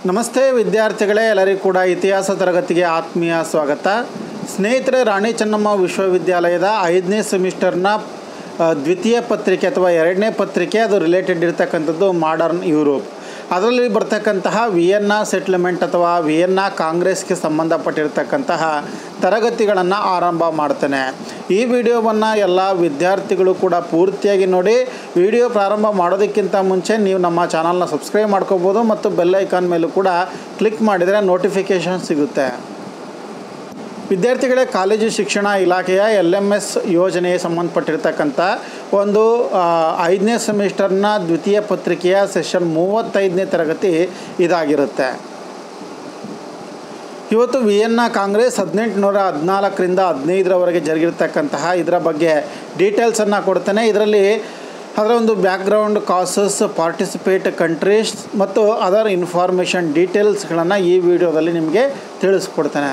ನಮಸ್ತೆ ವಿದ್ಯಾರ್ಥಿಗಳೇ ಎಲ್ಲರಿಗೂ ಕೂಡ ಇತಿಹಾಸ ತರಗತಿಗೆ ಆತ್ಮೀಯ ಸ್ವಾಗತ ಸ್ನೇಹಿತರೆ ರಾಣಿ ಚೆನ್ನಮ್ಮ ವಿಶ್ವವಿದ್ಯಾಲಯದ ಐದನೇ ಸೆಮಿಸ್ಟರ್ನ ಆ, ದ್ವಿತೀಯ ಪತ್ರಿಕೆ ಅಥವಾ ಎರಡನೇ ಪತ್ರಿಕೆ ಅದು ರಿಲೇಟೆಡ್ ಇರತಕ್ಕಂಥದ್ದು ಮಾಡರ್ನ್ ಯುರೋಪ್ ಅದರಲ್ಲಿ ಬರ್ತಕ್ಕಂತಹ ವಿಯೆನ್ನಾ ಸೆಟ್ಲ್ಮೆಂಟ್ ಅಥವಾ ವಿಯೆನ್ನಾ ಕಾಂಗ್ರೆಸ್ಗೆ ಸಂಬಂಧಪಟ್ಟಿರ್ತಕ್ಕಂತಹ ತರಗತಿಗಳನ್ನು ಆರಂಭ ಮಾಡ್ತೇನೆ ಈ ವಿಡಿಯೋವನ್ನು ಎಲ್ಲ ವಿದ್ಯಾರ್ಥಿಗಳು ಕೂಡ ಪೂರ್ತಿಯಾಗಿ ನೋಡಿ ವಿಡಿಯೋ ಪ್ರಾರಂಭ ಮಾಡೋದಕ್ಕಿಂತ ಮುಂಚೆ ನೀವು ನಮ್ಮ ಚಾನಲ್ನ ಸಬ್ಸ್ಕ್ರೈಬ್ ಮಾಡ್ಕೋಬೋದು ಮತ್ತು ಬೆಲ್ ಐಕಾನ್ ಮೇಲೂ ಕೂಡ ಕ್ಲಿಕ್ ಮಾಡಿದರೆ ನೋಟಿಫಿಕೇಷನ್ ಸಿಗುತ್ತೆ ವಿದ್ಯಾರ್ಥಿಗಳೇ ಕಾಲೇಜು ಶಿಕ್ಷಣ ಇಲಾಖೆಯ ಎಲ್ ಎಮ್ ಎಸ್ ಯೋಜನೆಗೆ ಸಂಬಂಧಪಟ್ಟಿರ್ತಕ್ಕಂಥ ಒಂದು ಆ, ಐದನೇ ಸೆಮಿಸ್ಟರ್ನ ದ್ವಿತೀಯ ಪತ್ರಿಕೆಯ ಸೆಷನ್ ಮೂವತ್ತೈದನೇ ತರಗತಿ ಇದಾಗಿರುತ್ತೆ ಇವತ್ತು ವಿಯೆನ್ನಾ ಕಾಂಗ್ರೆಸ್ ಹದಿನೆಂಟುನೂರ ಹದಿನಾಲ್ಕರಿಂದ ಹದಿನೈದರವರೆಗೆ ಜರುಗಿರ್ತಕ್ಕಂತಹ ಇದರ ಬಗ್ಗೆ ಡೀಟೇಲ್ಸನ್ನು ಕೊಡ್ತೇನೆ ಇದರಲ್ಲಿ ಅದರ ಒಂದು ಬ್ಯಾಕ್ಗ್ರೌಂಡ್ ಕಾಸಸ್ ಪಾರ್ಟಿಸಿಪೇಟ್ ಕಂಟ್ರೀಸ್ ಮತ್ತು ಅದರ್ ಇನ್ಫಾರ್ಮೇಷನ್ ಡೀಟೇಲ್ಸ್ಗಳನ್ನು ಈ ವಿಡಿಯೋದಲ್ಲಿ ನಿಮಗೆ ತಿಳಿಸ್ಕೊಡ್ತೇನೆ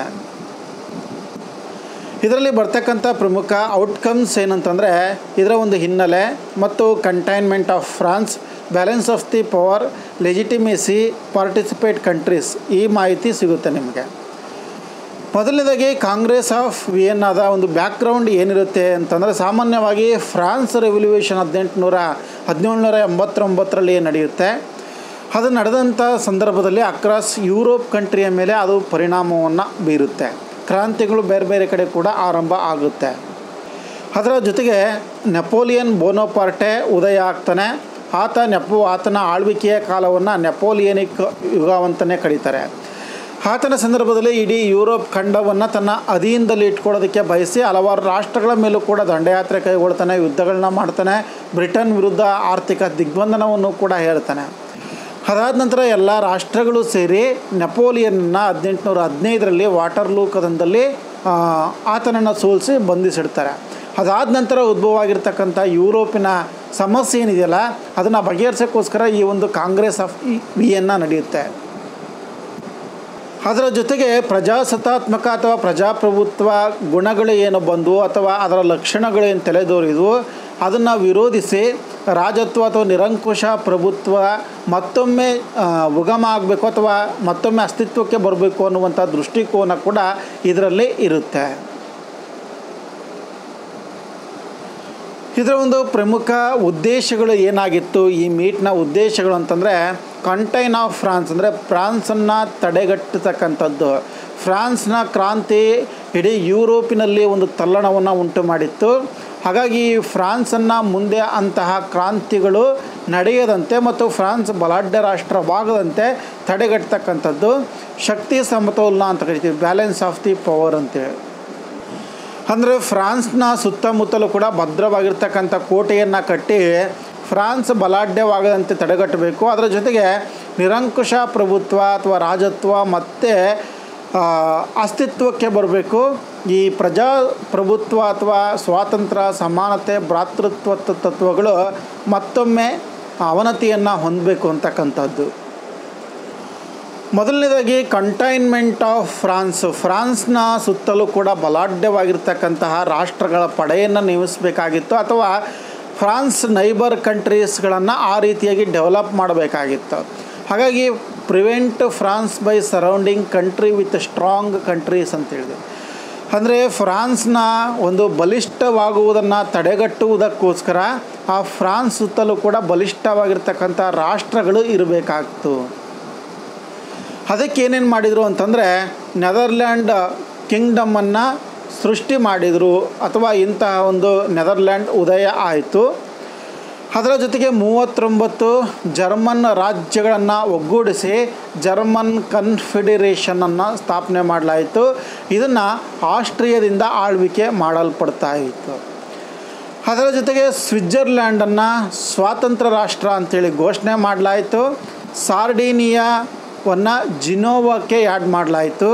ಇದರಲ್ಲಿ ಬರ್ತಕ್ಕಂಥ ಪ್ರಮುಖ ಔಟ್ಕಮ್ಸ್ ಏನಂತಂದರೆ ಇದರ ಒಂದು ಹಿನ್ನೆಲೆ ಮತ್ತು containment of France balance of the power legitimacy participate countries ಈ ಮಾಹಿತಿ ಸಿಗುತ್ತೆ ನಿಮಗೆ ಮೊದಲನೇದಾಗಿ ಕಾಂಗ್ರೆಸ್ ಆಫ್ ವಿಯೆನ್ನಾದ ಒಂದು ಬ್ಯಾಕ್ಗ್ರೌಂಡ್ ಏನಿರುತ್ತೆ ಅಂತಂದರೆ ಸಾಮಾನ್ಯವಾಗಿ ಫ್ರಾನ್ಸ್ ರೆವಲ್ಯೂಷನ್ ಹದಿನೆಂಟುನೂರ ಹದಿನೇಳುನೂರ ಎಂಬತ್ತೊಂಬತ್ತರಲ್ಲಿ ನಡೆಯುತ್ತೆ ಅದು ನಡೆದಂಥ ಸಂದರ್ಭದಲ್ಲಿ ಅಕ್ರಾಸ್ ಯುರೋಪ್ ಕಂಟ್ರಿಯ ಮೇಲೆ ಅದು ಪರಿಣಾಮವನ್ನು ಬೀರುತ್ತೆ ಕ್ರಾಂತಿಗಳು ಬೇರೆ ಬೇರೆ ಕಡೆ ಕೂಡ ಆರಂಭ ಆಗುತ್ತೆ ಅದರ ಜೊತೆಗೆ ನೆಪೋಲಿಯನ್ ಬೋನೋಪಾರ್ಟೆ ಉದಯ ಆಗ್ತಾನೆ ಆತ ನೆಪೋ ಆತನ ಆಳ್ವಿಕೆಯ ಕಾಲವನ್ನು ನೆಪೋಲಿಯನಿಕ್ ಯುಗ ಅಂತಲೇ ಕರೀತಾರೆ ಆತನ ಸಂದರ್ಭದಲ್ಲಿ ಇಡೀ ಯುರೋಪ್ ಖಂಡವನ್ನು ತನ್ನ ಅಧೀನದಲ್ಲಿ ಇಟ್ಕೊಳ್ಳೋದಕ್ಕೆ ಬಯಸಿ ಹಲವಾರು ರಾಷ್ಟ್ರಗಳ ಮೇಲೂ ಕೂಡ ದಂಡಯಾತ್ರೆ ಕೈಗೊಳ್ತಾನೆ ಯುದ್ಧಗಳನ್ನ ಮಾಡ್ತಾನೆ ಬ್ರಿಟನ್ ವಿರುದ್ಧ ಆರ್ಥಿಕ ದಿಗ್ಬಂಧನವನ್ನು ಕೂಡ ಹೇಳ್ತಾನೆ ಅದಾದ ನಂತರ ಎಲ್ಲ ರಾಷ್ಟ್ರಗಳು ಸೇರಿ ನೆಪೋಲಿಯನ್ನ ಹದಿನೆಂಟುನೂರ ಹದಿನೈದರಲ್ಲಿ ವಾಟರ್ಲೂ ಕದನದಲ್ಲಿ ಆ, ಆತನನ್ನು ಸೋಲಿಸಿ ಬಂಧಿಸಿಡ್ತಾರೆ ಅದಾದ ನಂತರ ಉದ್ಭವ ಆಗಿರ್ತಕ್ಕಂಥ ಯುರೋಪಿನ ಸಮಸ್ಯೆ ಏನಿದೆಯಲ್ಲ ಅದನ್ನು ಬಗೆಹರಿಸೋಕ್ಕೋಸ್ಕರ ಈ ಒಂದು ಕಾಂಗ್ರೆಸ್ ಆಫ್ ವಿಯನ್ನ ನಡೆಯುತ್ತೆ ಅದರ ಜೊತೆಗೆ ಪ್ರಜಾಸತ್ತಾತ್ಮಕ ಅಥವಾ ಪ್ರಜಾಪ್ರಭುತ್ವ ಗುಣಗಳು ಏನು ಬಂದು ಅಥವಾ ಅದರ ಲಕ್ಷಣಗಳು ಏನು ತಲೆದೋರಿದ್ವು ಅದನ್ನು ವಿರೋಧಿಸಿ ರಾಜತ್ವ ಅಥವಾ ನಿರಂಕುಶ ಪ್ರಭುತ್ವ ಮತ್ತೊಮ್ಮೆ ಆ, ಉಗಮ ಆಗಬೇಕು ಅಥವಾ ಮತ್ತೊಮ್ಮೆ ಅಸ್ತಿತ್ವಕ್ಕೆ ಬರಬೇಕು ಅನ್ನುವಂಥ ದೃಷ್ಟಿಕೋನ ಕೂಡ ಇದರಲ್ಲಿ ಇರುತ್ತೆ ಇದರ ಒಂದು ಪ್ರಮುಖ ಉದ್ದೇಶಗಳು ಏನಾಗಿತ್ತು ಈ ಮೀಟ್ನ ಉದ್ದೇಶಗಳು ಅಂತಂದರೆ ಕಂಟೈನ್ ಆಫ್ ಫ್ರಾನ್ಸ್ ಅಂದರೆ ಫ್ರಾನ್ಸನ್ನು ತಡೆಗಟ್ಟತಕ್ಕಂಥದ್ದು ಫ್ರಾನ್ಸ್ನ ಕ್ರಾಂತಿ ಇಡೀ ಯುರೋಪಿನಲ್ಲಿ ಒಂದು ತಲ್ಲಣವನ್ನು ಉಂಟು ಮಾಡಿತ್ತು ಹಾಗಾಗಿ ಫ್ರಾನ್ಸನ್ನು ಮುಂದೆ ಅಂತಹ ಕ್ರಾಂತಿಗಳು ನಡೆಯದಂತೆ ಮತ್ತು ಫ್ರಾನ್ಸ್ ಬಲಾಢ್ಯ ರಾಷ್ಟ್ರವಾಗದಂತೆ ತಡೆಗಟ್ಟತಕ್ಕಂಥದ್ದು ಶಕ್ತಿ ಸಮತೋಲನ ಅಂತ ಕರಿತೀವಿ ಬ್ಯಾಲೆನ್ಸ್ ಆಫ್ ದಿ ಪವರ್ ಅಂತೇಳಿ ಅಂದರೆ ಫ್ರಾನ್ಸ್ನ ಸುತ್ತಮುತ್ತಲೂ ಕೂಡ ಭದ್ರವಾಗಿರ್ತಕ್ಕಂಥ ಕೋಟೆಯನ್ನು ಕಟ್ಟಿ ಫ್ರಾನ್ಸ್ ಬಲಾಢ್ಯವಾಗದಂತೆ ತಡೆಗಟ್ಟಬೇಕು ಅದರ ಜೊತೆಗೆ ನಿರಂಕುಶ ಪ್ರಭುತ್ವ ಅಥವಾ ರಾಜತ್ವ ಮತ್ತು ಆ, ಅಸ್ತಿತ್ವಕ್ಕೆ ಬರಬೇಕು ಈ ಪ್ರಜಾಪ್ರಭುತ್ವ ಅಥವಾ ಸ್ವಾತಂತ್ರ್ಯ ಸಮಾನತೆ ಭ್ರಾತೃತ್ವ ತತ್ವಗಳು ಮತ್ತೊಮ್ಮೆ ಅವನತಿಯನ್ನು ಹೊಂದಬೇಕು ಅಂತಕ್ಕಂಥದ್ದು ಮೊದಲನೇದಾಗಿ ಕಂಟೈನ್ಮೆಂಟ್ ಆಫ್ ಫ್ರಾನ್ಸ್ ಫ್ರಾನ್ಸ್ನ ಸುತ್ತಲೂ ಕೂಡ ಬಲಾಢ್ಯವಾಗಿರ್ತಕ್ಕಂತಹ ರಾಷ್ಟ್ರಗಳ ಪಡೆಯನ್ನು ನೇಮಿಸಬೇಕಾಗಿತ್ತು ಅಥವಾ ಫ್ರಾನ್ಸ್ ನೈಬರ್ ಕಂಟ್ರೀಸ್ಗಳನ್ನು ಆ ರೀತಿಯಾಗಿ ಡೆವಲಪ್ ಮಾಡಬೇಕಾಗಿತ್ತು ಹಾಗಾಗಿ prevent France by surrounding country with strong countries ಅಂತ ಹೇಳಿದೆ ಅಂದರೆ ಫ್ರಾನ್ಸ್ನ ಒಂದು ಬಲಿಷ್ಠವಾಗುವುದನ್ನು ತಡೆಗಟ್ಟುವುದಕ್ಕೋಸ್ಕರ ಆ ಫ್ರಾನ್ಸ್ ಸುತ್ತಲೂ ಕೂಡ ಬಲಿಷ್ಠವಾಗಿರ್ತಕ್ಕಂಥ ರಾಷ್ಟ್ರಗಳು ಇರಬೇಕಾಗ್ತು ಅದಕ್ಕೆ ಏನೇನು ಮಾಡಿದರು ಅಂತಂದರೆ ನೆದರ್ಲ್ಯಾಂಡ್ ಕಿಂಗ್ಡಮನ್ನು ಸೃಷ್ಟಿ ಮಾಡಿದರು ಅಥವಾ ಇಂತಹ ಒಂದು ನೆದರ್ಲ್ಯಾಂಡ್ ಉದಯ ಆಯಿತು ಅದರ ಜೊತೆಗೆ ಮೂವತ್ತೊಂಬತ್ತು ಜರ್ಮನ್ ರಾಜ್ಯಗಳನ್ನು ಒಗ್ಗೂಡಿಸಿ ಜರ್ಮನ್ ಕನ್ಫೆಡರೇಷನನ್ನು ಸ್ಥಾಪನೆ ಮಾಡಲಾಯಿತು ಇದನ್ನು ಆಸ್ಟ್ರಿಯಾದಿಂದ ಆಳ್ವಿಕೆ ಮಾಡಲ್ಪಡ್ತಾ ಇತ್ತು ಅದರ ಜೊತೆಗೆ ಸ್ವಿಟ್ಜರ್ಲ್ಯಾಂಡನ್ನು ಸ್ವಾತಂತ್ರ್ಯ ರಾಷ್ಟ್ರ ಅಂತೇಳಿ ಘೋಷಣೆ ಮಾಡಲಾಯಿತು ಸಾರ್ಡೀನಿಯಾವನ್ನು ಜಿನೋವಾಕ್ಕೆ ಆ್ಯಡ್ ಮಾಡಲಾಯಿತು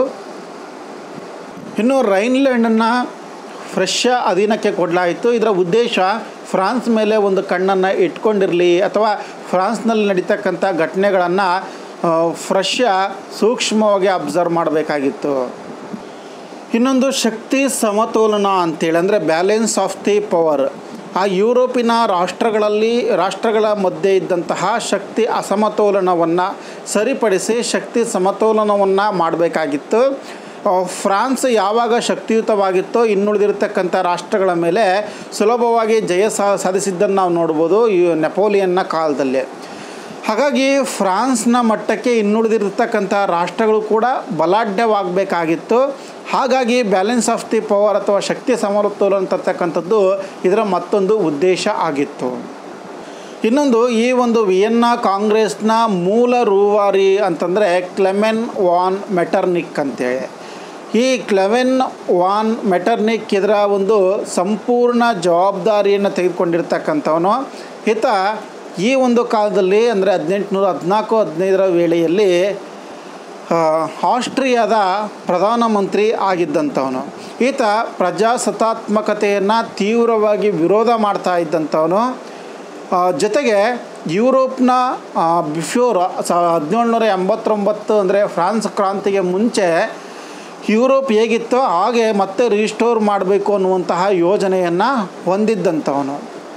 ಇನ್ನು ರೈನ್ಲ್ಯಾಂಡನ್ನು ಫ್ರೆಶ್ ಅಧೀನಕ್ಕೆ ಕೊಡಲಾಯಿತು ಇದರ ಉದ್ದೇಶ ಫ್ರಾನ್ಸ್ ಮೇಲೆ ಒಂದು ಕಣ್ಣನ್ನು ಇಟ್ಕೊಂಡಿರಲಿ ಅಥವಾ ಫ್ರಾನ್ಸ್ನಲ್ಲಿ ನಡೀತಕ್ಕಂಥ ಘಟನೆಗಳನ್ನು ಫ್ರೆಶ್ ಸೂಕ್ಷ್ಮವಾಗಿ ಅಬ್ಸರ್ವ್ ಮಾಡಬೇಕಾಗಿತ್ತು ಇನ್ನೊಂದು ಶಕ್ತಿ ಸಮತೋಲನ ಅಂತೇಳಿ ಅಂದರೆ ಬ್ಯಾಲೆನ್ಸ್ ಆಫ್ ದಿ ಪವರ್ ಆ ಯುರೋಪಿನ ರಾಷ್ಟ್ರಗಳಲ್ಲಿ ರಾಷ್ಟ್ರಗಳ ಮಧ್ಯೆ ಇದ್ದಂತಹ ಶಕ್ತಿ ಅಸಮತೋಲನವನ್ನು ಸರಿಪಡಿಸಿ ಶಕ್ತಿ ಸಮತೋಲನವನ್ನು ಮಾಡಬೇಕಾಗಿತ್ತು ಆ, ಫ್ರಾನ್ಸ್ ಯಾವಾಗ ಶಕ್ತಿಯುತವಾಗಿತ್ತೋ ಇನ್ನುಳಿದಿರತಕ್ಕಂಥ ರಾಷ್ಟ್ರಗಳ ಮೇಲೆ ಸುಲಭವಾಗಿ ಜಯ ಸಾ ಸಾಧಿಸಿದ್ದನ್ನು ನಾವು ನೋಡ್ಬೋದು ಈ ನೆಪೋಲಿಯನ್ನ ಕಾಲದಲ್ಲಿ ಹಾಗಾಗಿ ಫ್ರಾನ್ಸ್ನ ಮಟ್ಟಕ್ಕೆ ಇನ್ನುಳಿದಿರತಕ್ಕಂಥ ರಾಷ್ಟ್ರಗಳು ಕೂಡ ಬಲಾಢ್ಯವಾಗಬೇಕಾಗಿತ್ತು ಹಾಗಾಗಿ ಬ್ಯಾಲೆನ್ಸ್ ಆಫ್ ದಿ ಪವರ್ ಅಥವಾ ಶಕ್ತಿ ಸಮತೋಲನ ತರ್ತಕ್ಕಂಥದ್ದು ಇದರ ಮತ್ತೊಂದು ಉದ್ದೇಶ ಆಗಿತ್ತು ಇನ್ನೊಂದು ಈ ಒಂದು ವಿಯೆನ್ನಾ ಕಾಂಗ್ರೆಸ್ನ ಮೂಲ ರೂವಾರಿ ಅಂತಂದರೆ ಕ್ಲೆಮೆನ್ ವಾನ್ ಮೆಟರ್ನಿಕ್ ಅಂತೇಳಿ ಈ ಕ್ಲೆವೆನ್ ವಾನ್ ಮೆಟರ್ನಿಕ್ ಇದರ ಒಂದು ಸಂಪೂರ್ಣ ಜವಾಬ್ದಾರಿಯನ್ನು ತೆಗೆದುಕೊಂಡಿರ್ತಕ್ಕಂಥವನು ಈತ ಈ ಒಂದು ಕಾಲದಲ್ಲಿ ಅಂದರೆ ಹದಿನೆಂಟುನೂರ ಹದಿನಾಲ್ಕು ಹದಿನೈದರ ವೇಳೆಯಲ್ಲಿ ಆ, ಆಸ್ಟ್ರಿಯಾದ ಪ್ರಧಾನಮಂತ್ರಿ ಆಗಿದ್ದಂಥವನು ಈತ ಪ್ರಜಾಸತ್ತಾತ್ಮಕತೆಯನ್ನು ತೀವ್ರವಾಗಿ ವಿರೋಧ ಮಾಡ್ತಾ ಇದ್ದಂಥವನು ಆ, ಜೊತೆಗೆ ಯುರೋಪ್ನ ಬಿಫೋರ್ ಸ ಹದಿನೇಳುನೂರ ಎಂಬತ್ತೊಂಬತ್ತು ಅಂದರೆ ಫ್ರಾನ್ಸ್ ಕ್ರಾಂತಿಗೆ ಮುಂಚೆ ಯುರೋಪ್ ಹೇಗಿತ್ತೋ ಹಾಗೆ ಮತ್ತೆ ರಿಸ್ಟೋರ್ ಮಾಡಬೇಕು ಅನ್ನುವಂತಹ ಯೋಜನೆಯನ್ನು ಹೊಂದಿದ್ದಂಥವನು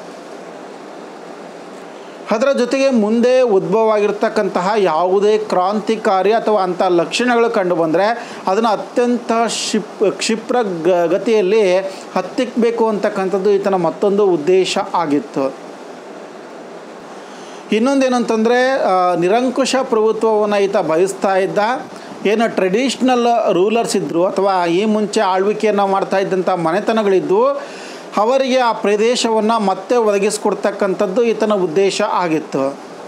ಅದರ ಜೊತೆಗೆ ಮುಂದೆ ಉದ್ಭವ ಆಗಿರ್ತಕ್ಕಂತಹ ಯಾವುದೇ ಕ್ರಾಂತಿಕಾರಿ ಅಥವಾ ಅಂಥ ಲಕ್ಷಣಗಳು ಕಂಡು ಬಂದರೆ ಅದನ್ನು ಅತ್ಯಂತ ಶಿಪ್ ಕ್ಷಿಪ್ರ ಗ- ಗತಿಯಲ್ಲಿ ಹತ್ತಿಕ್ಕಬೇಕು ಅಂತಕ್ಕಂಥದ್ದು ಈತನ ಮತ್ತೊಂದು ಉದ್ದೇಶ ಆಗಿತ್ತು ಇನ್ನೊಂದೇನಂತಂದರೆ ನಿರಂಕುಶ ಪ್ರಭುತ್ವವನ್ನು ಈತ ಬಯಸ್ತಾ ಇದ್ದ ಏನು ಟ್ರೆಡಿಷ್ನಲ್ ರೂಲರ್ಸ್ ಇದ್ದರು ಅಥವಾ ಈ ಮುಂಚೆ ಆಳ್ವಿಕೆಯನ್ನು ಮಾಡ್ತಾ ಇದ್ದಂಥ ಮನೆತನಗಳಿದ್ವು ಅವರಿಗೆ ಆ ಪ್ರದೇಶವನ್ನು ಮತ್ತೆ ಒದಗಿಸ್ಕೊಡ್ತಕ್ಕಂಥದ್ದು ಈತನ ಉದ್ದೇಶ ಆಗಿತ್ತು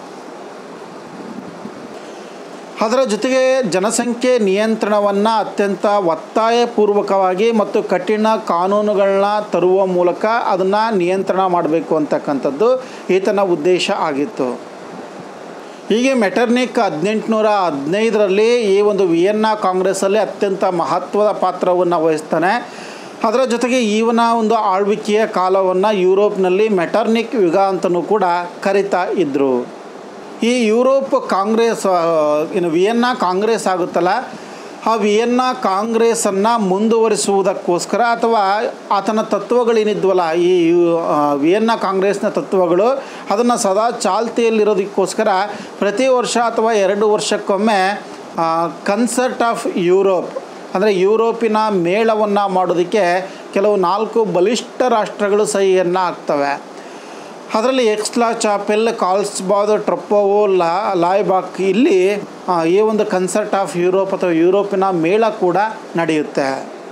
ಅದರ ಜೊತೆಗೆ ಜನಸಂಖ್ಯೆ ನಿಯಂತ್ರಣವನ್ನು ಅತ್ಯಂತ ಒತ್ತಾಯಪೂರ್ವಕವಾಗಿ ಮತ್ತು ಕಠಿಣ ಕಾನೂನುಗಳನ್ನ ತರುವ ಮೂಲಕ ಅದನ್ನು ನಿಯಂತ್ರಣ ಮಾಡಬೇಕು ಅಂತಕ್ಕಂಥದ್ದು ಈತನ ಉದ್ದೇಶ ಆಗಿತ್ತು ಹೀಗೆ ಮೆಟರ್ನಿಕ್ ಹದಿನೆಂಟುನೂರ ಹದಿನೈದರಲ್ಲಿ ಈ ಒಂದು ವಿಯೆನ್ನಾ ಕಾಂಗ್ರೆಸ್ಸಲ್ಲಿ ಅತ್ಯಂತ ಮಹತ್ವದ ಪಾತ್ರವನ್ನು ವಹಿಸ್ತಾನೆ ಅದರ ಜೊತೆಗೆ ಇವನ ಒಂದು ಆಳ್ವಿಕೆಯ ಕಾಲವನ್ನು ಯುರೋಪ್ನಲ್ಲಿ ಮೆಟರ್ನಿಕ್ ಯುಗ ಅಂತಲೂ ಕೂಡ ಕರಿತಾ ಇದ್ದರು ಈ ಯುರೋಪ್ ಕಾಂಗ್ರೆಸ್ ಆ, ಏನು ವಿಯೆನ್ನಾ ಕಾಂಗ್ರೆಸ್ ಆಗುತ್ತಲ್ಲ ಆ ವಿಯೆನ್ನಾ ಕಾಂಗ್ರೆಸ್ಸನ್ನು ಮುಂದುವರಿಸುವುದಕ್ಕೋಸ್ಕರ ಅಥವಾ ಆತನ ತತ್ವಗಳೇನಿದ್ವಲ್ಲ ಈ ಯು- ಆ, ವಿಯೆನ್ನಾ ಕಾಂಗ್ರೆಸ್ನ ತತ್ವಗಳು ಅದನ್ನು ಸದಾ ಚಾಲ್ತಿಯಲ್ಲಿರೋದಕ್ಕೋಸ್ಕರ ಪ್ರತಿ ವರ್ಷ ಅಥವಾ ಎರಡು ವರ್ಷಕ್ಕೊಮ್ಮೆ ಕನ್ಸರ್ಟ್ ಆಫ್ ಯುರೋಪ್ ಅಂದರೆ ಯುರೋಪಿನ ಮೇಳವನ್ನು ಮಾಡೋದಕ್ಕೆ ಕೆಲವು ನಾಲ್ಕು ಬಲಿಷ್ಠ ರಾಷ್ಟ್ರಗಳು ಸಹಿಯನ್ನು ಆಗ್ತವೆ ಅದರಲ್ಲಿ ಎಕ್ಸ್ಲಾ ಚಾಪೆಲ್ ಕಾಲ್ಸ್ಬಾದ್ ಟ್ರಪ್ಪೋವೋ ಲಾ ಲಾಯ್ಬಾಕ್ ಇಲ್ಲಿ ಆ, ಈ ಒಂದು ಕನ್ಸರ್ಟ್ ಆಫ್ ಯುರೋಪ್ ಅಥವಾ ಯುರೋಪಿನ ಮೇಳ ಕೂಡ ನಡೆಯುತ್ತೆ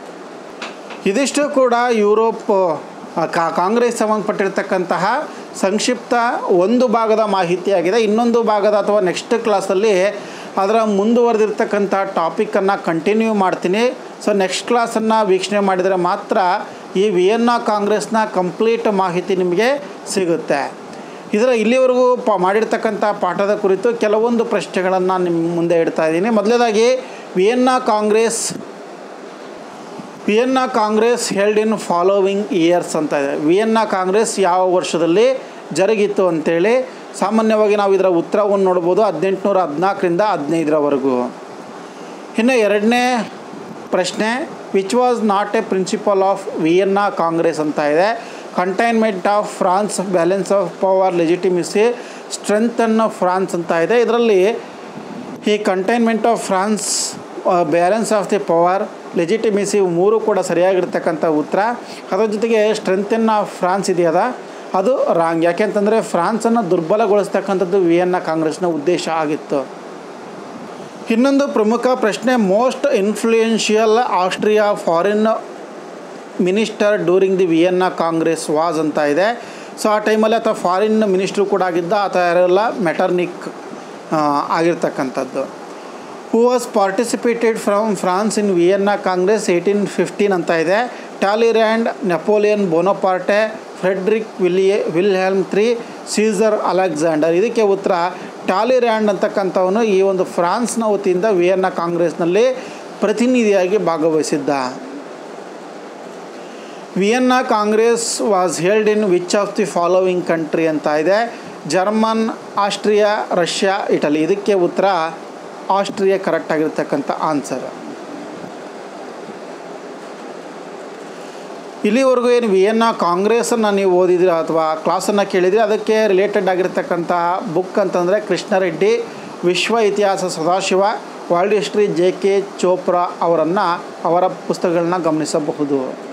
ಇದಿಷ್ಟು ಕೂಡ ಯುರೋಪ್ ಆ, ಕಾ ಕಾಂಗ್ರೆಸ್ ಸಂಬಂಧಪಟ್ಟಿರ್ತಕ್ಕಂತಹ ಸಂಕ್ಷಿಪ್ತ ಒಂದು ಭಾಗದ ಮಾಹಿತಿಯಾಗಿದೆ ಇನ್ನೊಂದು ಭಾಗದ ಅಥವಾ ನೆಕ್ಸ್ಟ್ ಕ್ಲಾಸಲ್ಲಿ ಅದರ ಮುಂದುವರೆದಿರ್ತಕ್ಕಂಥ ಟಾಪಿಕನ್ನು ಕಂಟಿನ್ಯೂ ಮಾಡ್ತೀನಿ ಸೊ ನೆಕ್ಸ್ಟ್ ಕ್ಲಾಸನ್ನು ವೀಕ್ಷಣೆ ಮಾಡಿದರೆ ಮಾತ್ರ ಈ ವಿಯೆನ್ನಾ ಕಾಂಗ್ರೆಸ್ನ ಕಂಪ್ಲೀಟ್ ಮಾಹಿತಿ ನಿಮಗೆ ಸಿಗುತ್ತೆ ಇದರ ಇಲ್ಲಿವರೆಗೂ ಪ ಮಾಡಿರ್ತಕ್ಕಂಥ ಪಾಠದ ಕುರಿತು ಕೆಲವೊಂದು ಪ್ರಶ್ನೆಗಳನ್ನು ನಿಮ್ಮ ಮುಂದೆ ಇಡ್ತಾ ಇದ್ದೀನಿ ಮೊದಲನೇದಾಗಿ Vienna Congress Vienna Congress held in following years ಅಂತ ಇದೆ ವಿಯೆನ್ನಾ ಕಾಂಗ್ರೆಸ್ ಯಾವ ವರ್ಷದಲ್ಲಿ ಜರುಗಿತ್ತು ಅಂತೇಳಿ ಸಾಮಾನ್ಯವಾಗಿ ನಾವು ಇದರ ಉತ್ತರವನ್ನು ನೋಡ್ಬೋದು ಹದಿನೆಂಟುನೂರ ಹದಿನಾಲ್ಕರಿಂದ ಹದಿನೈದರವರೆಗೂ ಇನ್ನು ಎರಡನೇ ಪ್ರಶ್ನೆ which was not a principle of Vienna Congress ಅಂತ ಇದೆ containment of France balance of power legitimacy strengthen France ಅಂತ ಇದೆ ಇದರಲ್ಲಿ ಈ containment of France balance of the power legitimacy ಮೂರು ಕೂಡ ಸರಿಯಾಗಿರ್ತಕ್ಕಂಥ ಉತ್ತರ ಅದರ ಜೊತೆಗೆ ಸ್ಟ್ರೆಂಥನ್ ಆಫ್ ಫ್ರಾನ್ಸ್ ಇದೆಯದ ಅದು ರಾಂಗ್ ಯಾಕೆಂತಂದರೆ ಫ್ರಾನ್ಸನ್ನು ದುರ್ಬಲಗೊಳಿಸ್ತಕ್ಕಂಥದ್ದು ವಿಯೆನ್ನಾ ಕಾಂಗ್ರೆಸ್ನ ಉದ್ದೇಶ ಆಗಿತ್ತು ಇನ್ನೊಂದು ಪ್ರಮುಖ ಪ್ರಶ್ನೆ most influential Austria foreign minister during the Vienna Congress was ಅಂತ ಇದೆ ಸೊ ಆ ಟೈಮಲ್ಲಿ ಆತ ಫಾರಿನ್ ಮಿನಿಸ್ಟ್ರು ಕೂಡ ಆಗಿದ್ದ ಆತ ಯಾರೆಲ್ಲ ಮೆಟರ್ನಿಕ್ ಆ, ಆಗಿರ್ತಕ್ಕಂಥದ್ದು who was participated from France in Vienna Congress eighteen fifteen ಅಂತ ಇದೆ Talleyrand Napoleon Bonaparte Frederick William Wilhelm three Caesar Alexander ಇದಕ್ಕೆ ಉತ್ತರ ಟಾಲಿರ್ಯಾಂಡ್ ಅಂತಕ್ಕಂಥವನು ಈ ಒಂದು ಫ್ರಾನ್ಸ್ನ ವತಿಯಿಂದ ವಿಯೆನ್ನಾ ಕಾಂಗ್ರೆಸ್ನಲ್ಲಿ ಪ್ರತಿನಿಧಿಯಾಗಿ ಭಾಗವಹಿಸಿದ್ದ Vienna Congress was held in which of the following country ಅಂತ ಇದೆ ಜರ್ಮನ್ ಆಸ್ಟ್ರಿಯಾ ರಷ್ಯಾ ಇಟಲಿ ಇದಕ್ಕೆ ಉತ್ತರ ಆಸ್ಟ್ರಿಯಾ ಕರೆಕ್ಟ್ ಆಗಿರ್ತಕ್ಕಂಥ ಆನ್ಸರ್ ಇಲ್ಲಿವರೆಗೂ ಏನು ವಿಯೆನ್ನಾ ಕಾಂಗ್ರೆಸ್ಸನ್ನು ನೀವು ಓದಿದಿರ ಅಥವಾ ಕ್ಲಾಸನ್ನು ಕೇಳಿದರೆ ಅದಕ್ಕೆ ರಿಲೇಟೆಡ್ ಆಗಿರ್ತಕ್ಕಂತಹ ಬುಕ್ ಅಂತಂದರೆ ಕೃಷ್ಣರೆಡ್ಡಿ ವಿಶ್ವ ಇತಿಹಾಸ Sadashiva world history J K Chopra ಅವರನ್ನು ಅವರ ಪುಸ್ತಕಗಳನ್ನ ಗಮನಿಸಬಹುದು